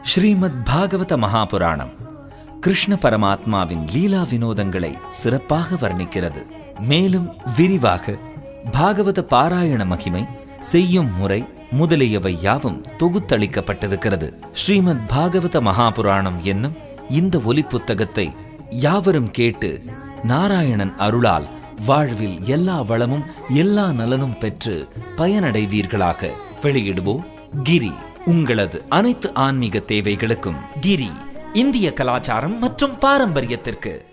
ஸ்ரீமத் பாகவத மகாபுராணம் கிருஷ்ண பரமாத்மாவின் லீலா வினோதங்களை சிறப்பாக வர்ணிக்கிறது மேலும் விரிவாக பாகவத பாராயண மகிமை செய்யும் முறை முதலியவை யாவும் தொகுத்தளிக்கப்பட்டிருக்கிறது ஸ்ரீமத் பாகவத மகாபுராணம் என்னும் இந்த ஒலி புத்தகத்தை யாவரும் கேட்டு நாராயணன் அருளால் வாழ்வில் எல்லா வளமும் எல்லா நலனும் பெற்று பயனடைவீர்களாக வெளியிடுவோம் கிரி உங்களது அனைத்து ஆன்மீக தேவைகளுக்கும் கிரி இந்திய கலாச்சாரம் மற்றும் பாரம்பரியத்திற்கு